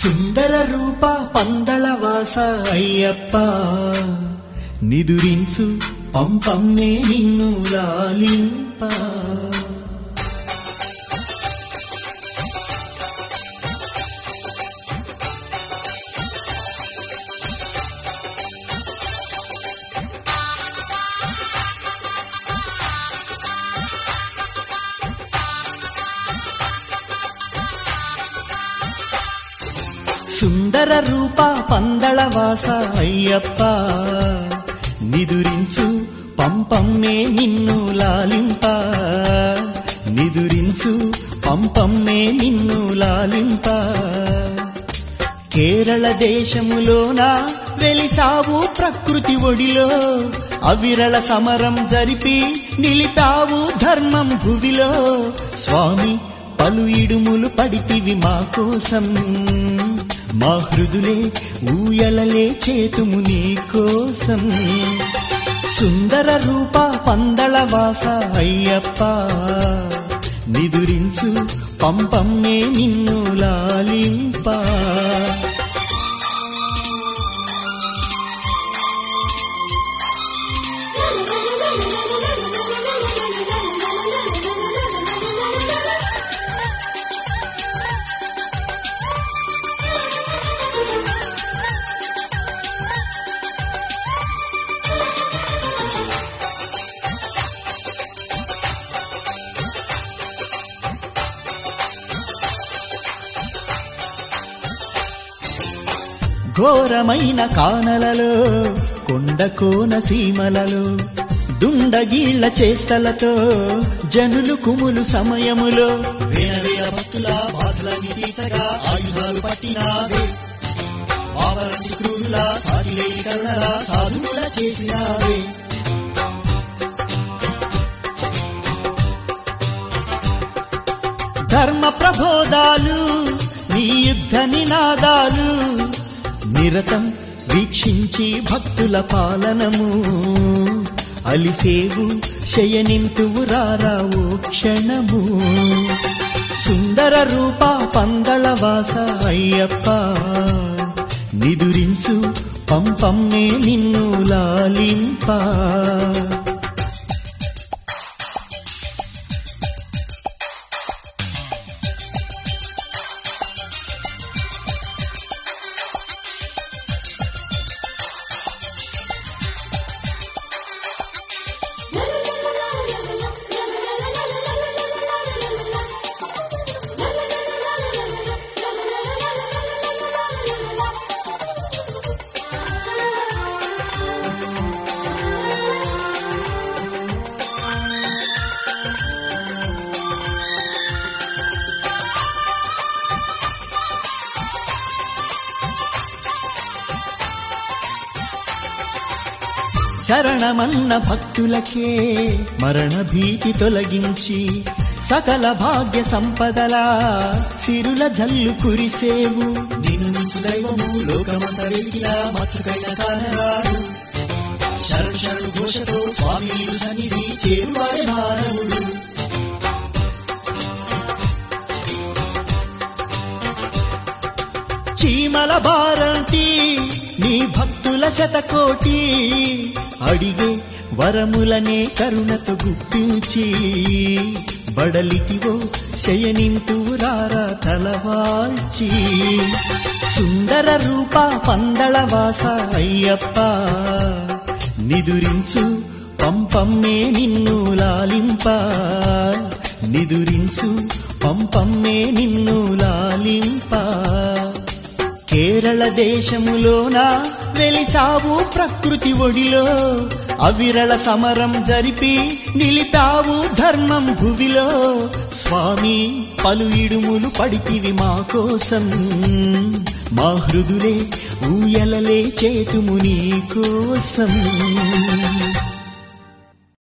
సుందర రూప పందళవాస అయ్యప్ప నిదురించు పంపమ్మే నిన్ను లాలింప సుందర రూప పందళవాస అయ్యప్ప నిదురించు పంపమ్మే నిన్ను లాలింప నిదురించు పంపమ్మే నిన్ను లాలింప కేరళ దేశములోన వెలిసావు ప్రకృతి ఒడిలో అవిరళ సమరం జరిపి నిలిపావు ధర్మం భువిలో స్వామి పలు ఇడుములు పడితివి మా కోసం మా హృదులే ఊయలలే చేతుము నీ కోసం సుందర రూప పందళవాస అయ్యప్ప నిదురించు పంపమ్మే నిన్ను లాలింప ఘోరమైన కానలలో కొండ కోన సీమలలో దుండగీళ్ల చేష్టలతో జనులు కుములు సమయములో వేల వేల భక్తుల బాధలని తీసగా ఆయుధాలు పట్టినావే పావరంటి క్రూరుల సాటిలేని కరుణల సాధువుల చేసినావే ధర్మ ప్రబోధాలు నీ యుద్ధ నినాదాలు నిరతం వీక్షించి భక్తుల పాలనము అలిసేవు శయనింతువు రారావు క్షణము సుందర రూప పందళవాస అయ్యప్ప నిదురించు పంపమ్మే నిన్ను లాలింప శరణమన్న భక్తులకే మరణ భీతి తొలగించి సకల భాగ్య సంపదల సిరుల జల్లు కురిసేవు నిన్ను మించు దైవము లోకమంత వెలిగిలా మత్సుకైన కానరాడు శరణు శరణు ఘోషతో స్వామి నీరు సన్నిధి చేరువాడే మానవుడు చీమల బారంటి నీ భక్తుల శతకోటి అడిగే వరములనే కరుణతో గుప్పించి బడలితివో శయనింతువు రారా తలవాల్చి సుందర రూప పందళవాస అయ్యప్ప నిదురించు పంపమ్మే నిన్ను లాలింప నిదురించు పంపమ్మే నిన్ను లాలింప కేరళ దేశములోన వెలిసావు ప్రకృతి ఒడిలో అవిరళ సమరం జరిపి నిలిపావు ధర్మం భువిలో స్వామి పలు ఇడుములు పడితివి మా కోసం మా హృదులే ఊయలలే చేతుము నీ కోసం